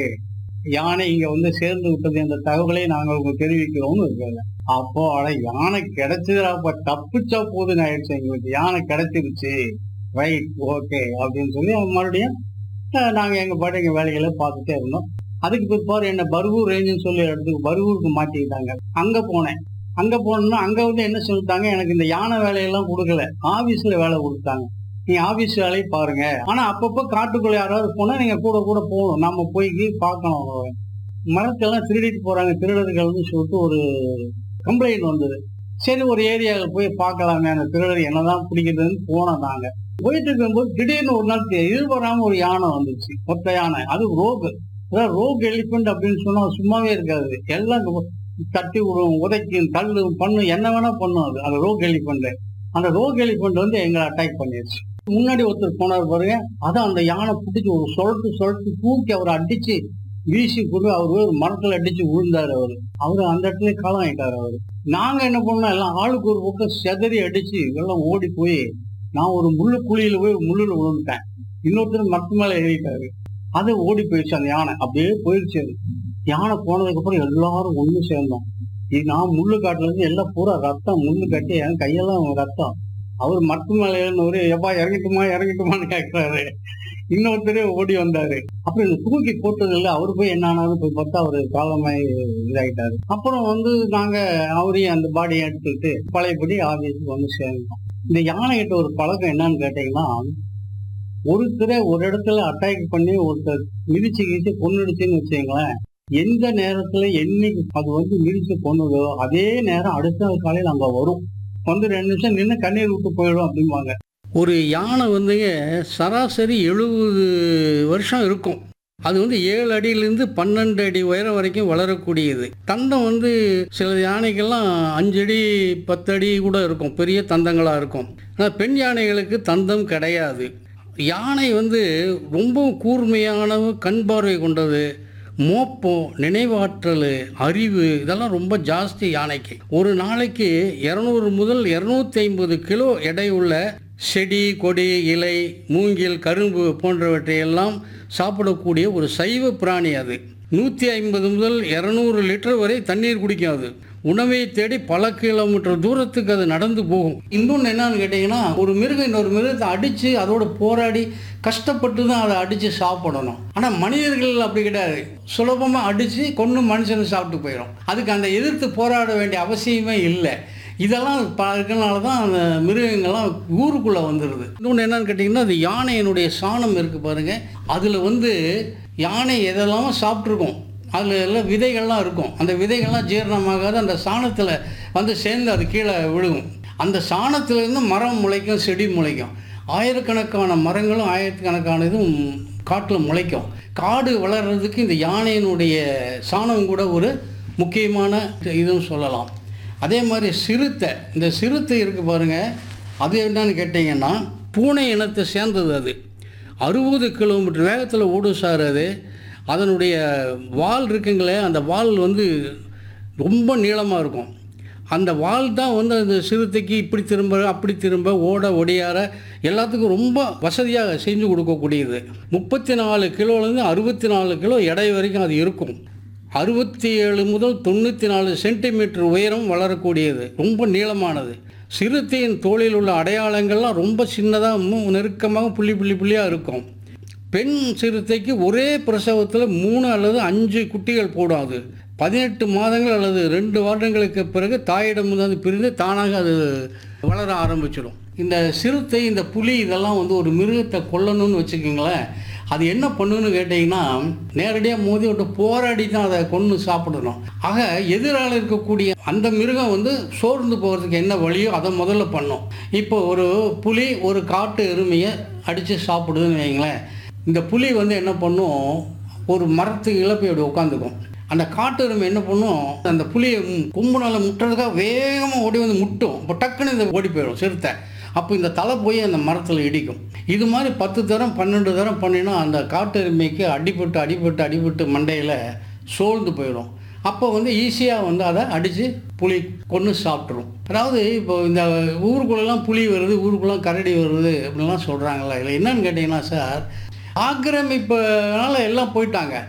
யானை இங்க வந்து சேர்ந்து விட்டது என்ற தகவலை நாங்கள் உங்களுக்கு தெரிவிக்கிறோம்னு இருக்காங்க அப்போ அட யானை கிடைச்சதுடா அப்ப தப்பிச்சா போதுன்னு ஆயிடுச்சு எங்களுக்கு யானை கிடைச்சிருச்சு ரைட் ஓகே அப்படின்னு சொல்லி அவங்க மறுபடியும் அஹ், நாங்க எங்க பாட்டு எங்க வேலைகளை பார்த்துட்டே இருந்தோம் அதுக்கு பிற்பாடு என்ன பர்கூர் ரேஞ்சுன்னு சொல்லி இடத்துக்கு பர்கூருக்கு மாட்டிக்கிட்டாங்க அங்க போனேன் அங்க போனோம்னா அங்க வந்து என்ன சொல்லிட்டாங்க எனக்கு இந்த யானை வேலையெல்லாம் கொடுக்கல ஆபீஸ்ல வேலை கொடுத்தாங்க நீங்க ஆபீஸ் வேலையை பாருங்க ஆனா அப்பப்போ காட்டுக்குள்ள யாராவது போனா நீங்க கூட கூட போகணும் நம்ம போய் பார்க்கணும் மரத்தெல்லாம் திருடிட்டு போறாங்க திருடர்கள்னு சொல்லிட்டு ஒரு கம்ப்ளைண்ட் வந்தது சரி ஒரு ஏரியாவில் போய் பார்க்கலாமே அந்த திருடர் என்னதான் பிடிக்கிறதுன்னு போனோம் நாங்க போயிட்டு இருக்கும்போது திடீர்னு ஒரு நாள் எதிர்பாராம ஒரு யானை வந்துச்சு மொத்த யானை அது ரோகு அதாவது ரோக் எலிபென்ட் அப்படின்னு சொன்னா அது சும்மாவே இருக்காது எல்லாம் தட்டி விடும் உதைக்கும் தள்ளும் பண்ணும் என்ன வேணா பண்ணும் அது அந்த ரோக் எலிபென்ட் அந்த ரோக் எலிபென்ட் வந்து எங்களை அட்டாக் பண்ணிடுச்சு முன்னாடி ஒருத்தர் போனார் பாருங்க அதான் அந்த யானை பிடிச்சி ஒரு சொலட்டு சொலட்டு தூக்கி அவரை அடிச்சு வீசி கொண்டு அவர் ஒரு மரத்துல அடிச்சு விழுந்தாரு அவரு அவரு அந்த இடத்துல காலம் ஆயிட்டாரு அவரு நாங்க என்ன பண்ணோம் எல்லாம் ஆளுக்கு ஒரு பக்கம் செதறி அடிச்சு எல்லாம் ஓடி போய் நான் ஒரு முள்ளு குழியில போய் ஒரு முள்ளுல விழுந்துட்டேன் இன்னொருத்தர் மரத்து மேல ஏறிட்டாரு அது ஓடி போயிடுச்சு அந்த யானை அப்படியே போயிடுச்சு அது யானை போனதுக்கு அப்புறம் எல்லாரும் ஒண்ணு சேர்ந்தோம் இது நான் முள்ளு காட்டுல இருந்து எல்லாம் பூரா ரத்தம் முள்ளு கட்டி என் கையெல்லாம் ரத்தம் அவர் மரத்து மேல ஏறினவரு எப்பா இறங்கிட்டுமா இறங்கிட்டுமான்னு கேட்கிறாரு இன்னொருத்தர் ஓடி வந்தாரு அப்புறம் இந்த தூக்கி போட்டது இல்ல அவரு போய் என்ன ஆனாலும் போய் பார்த்தா அவரு காலமாய் இதாயிட்டாரு அப்புறம் வந்து நாங்க அவரையும் அந்த பாடியை எடுத்துக்கிட்டு பழையபடி ஆபீஸுக்கு வந்து சேர்ந்தோம் இந்த யானை கிட்ட ஒரு பழக்கம் என்னன்னு கேட்டீங்கன்னா ஒருத்தரை ஒரு இடத்துல அட்டாக் பண்ணி ஒருத்தர் மிதிச்சு கிழிச்சு கொன்னுடுச்சுன்னு வச்சுங்களேன் எந்த நேரத்துல என்னைக்கு அது வந்து மிதிச்சு கொன்னதோ அதே நேரம் அடுத்த நாள் காலையில் அங்க வரும் வந்து ரெண்டு நிமிஷம் நின்று கண்ணீர் விட்டு போயிடும் அப்படிம்பாங்க ஒரு யானை வந்துங்க சராசரி எழுபது வருஷம் இருக்கும் அது வந்து ஏழு அடியிலேருந்து பன்னெண்டு அடி உயரம் வரைக்கும் வளரக்கூடியது தந்தம் வந்து சில யானைகள்லாம் அஞ்சு அடி பத்து அடி கூட இருக்கும் பெரிய தந்தங்களாக இருக்கும் ஆனால் பெண் யானைகளுக்கு தந்தம் கிடையாது யானை வந்து ரொம்ப கூர்மையான கண் பார்வை கொண்டது மோப்பம் நினைவாற்றல் அறிவு இதெல்லாம் ரொம்ப ஜாஸ்தி யானைக்கு ஒரு நாளைக்கு இரநூறு முதல் இரநூத்தி ஐம்பது கிலோ எடையுள்ள செடி கொடி இலை மூங்கில் கரும்பு போன்றவற்றையெல்லாம் சாப்பிடக்கூடிய ஒரு சைவ பிராணி அது நூற்றி ஐம்பது முதல் இரநூறு லிட்டர் வரை தண்ணீர் குடிக்கும் அது உணவை தேடி பல கிலோமீட்டர் தூரத்துக்கு அது நடந்து போகும் இன்னொன்று என்னன்னு கேட்டிங்கன்னா ஒரு மிருகம் இன்னொரு மிருகத்தை அடித்து அதோட போராடி கஷ்டப்பட்டு தான் அதை அடித்து சாப்பிடணும் ஆனால் மனிதர்கள் அப்படி கிடையாது சுலபமாக அடித்து கொன்று மனுஷனை சாப்பிட்டு போயிடும் அதுக்கு அந்த எதிர்த்து போராட வேண்டிய அவசியமே இல்லை இதெல்லாம் ப இருக்கனால தான் அந்த மிருகங்கள்லாம் ஊருக்குள்ளே வந்துடுது இன்னொன்று என்னன்னு கேட்டிங்கன்னா அது யானையினுடைய சாணம் இருக்குது பாருங்கள் அதில் வந்து யானை எதெல்லாமோ சாப்பிட்ருக்கோம் அதில் எல்லாம் விதைகள்லாம் இருக்கும் அந்த விதைகள்லாம் ஜீரணமாகாது அந்த சாணத்தில் வந்து சேர்ந்து அது கீழே விழுகும் அந்த சாணத்திலேருந்து மரம் முளைக்கும் செடி முளைக்கும் ஆயிரக்கணக்கான மரங்களும் ஆயிரக்கணக்கான இதுவும் காட்டில் முளைக்கும் காடு வளர்கிறதுக்கு இந்த யானையினுடைய சாணம் கூட ஒரு முக்கியமான இதுன்னு சொல்லலாம் அதே மாதிரி சிறுத்தை இந்த சிறுத்தை இருக்குது பாருங்கள் அது என்னன்னு கேட்டிங்கன்னா பூனை இனத்தை சேர்ந்தது அது அறுபது கிலோமீட்டர் வேகத்தில் ஓடும் சார் அது அதனுடைய வால் இருக்குங்களே அந்த வால் வந்து ரொம்ப நீளமாக இருக்கும் அந்த வால் தான் வந்து அந்த சிறுத்தைக்கு இப்படி திரும்ப அப்படி திரும்ப ஓட ஒடியார எல்லாத்துக்கும் ரொம்ப வசதியாக செஞ்சு கொடுக்கக்கூடியது முப்பத்தி நாலு கிலோலேருந்து அறுபத்தி நாலு கிலோ எடை வரைக்கும் அது இருக்கும் அறுபத்தி ஏழு முதல் தொண்ணூற்றி நாலு சென்டிமீட்டர் உயரம் வளரக்கூடியது ரொம்ப நீளமானது சிறுத்தையின் தோளில் உள்ள அடையாளங்கள்லாம் ரொம்ப சின்னதாக நெருக்கமாக புள்ளி புள்ளி புள்ளியாக இருக்கும் பெண் சிறுத்தைக்கு ஒரே பிரசவத்தில் மூணு அல்லது அஞ்சு குட்டிகள் போடும் அது பதினெட்டு மாதங்கள் அல்லது ரெண்டு வருடங்களுக்கு பிறகு தாயிடம் வந்து பிரிந்து தானாக அது வளர ஆரம்பிச்சிடும் இந்த சிறுத்தை இந்த புலி இதெல்லாம் வந்து ஒரு மிருகத்தை கொல்லணும்னு வச்சுக்கோங்களேன் அது என்ன பண்ணுன்னு கேட்டிங்கன்னா நேரடியாக மோதி விட்டு போராடி தான் அதை கொன்று சாப்பிடணும் ஆக எதிரால் இருக்கக்கூடிய அந்த மிருகம் வந்து சோர்ந்து போகிறதுக்கு என்ன வழியோ அதை முதல்ல பண்ணும் இப்போ ஒரு புலி ஒரு காட்டு எருமையை அடித்து சாப்பிடுதுன்னு வைங்களேன் இந்த புலி வந்து என்ன பண்ணும் ஒரு மரத்துக்கு இழப்பை அப்படி உட்காந்துக்கும் அந்த காட்டு எருமை என்ன பண்ணும் அந்த புளியை கொம்புனால முட்டுறதுக்காக வேகமாக ஓடி வந்து முட்டும் இப்போ டக்குன்னு இந்த ஓடி போயிடும் சிறுத்தை அப்போ இந்த தலை போய் அந்த மரத்தில் இடிக்கும் இது மாதிரி பத்து தரம் பன்னெண்டு தரம் பண்ணினா அந்த காட்டு எருமைக்கு அடிபட்டு அடிபட்டு அடிபட்டு மண்டையில் சோர்ந்து போயிடும் அப்போ வந்து ஈஸியாக வந்து அதை அடித்து புளி கொன்று சாப்பிட்ரும் அதாவது இப்போ இந்த ஊருக்குள்ளெல்லாம் புளி வருது ஊருக்குள்ளெல்லாம் கரடி வருது அப்படின்லாம் சொல்கிறாங்களா இல்லை என்னன்னு கேட்டிங்கன்னா சார் ஆக்கிரமிப்புனால எல்லாம் போயிட்டாங்க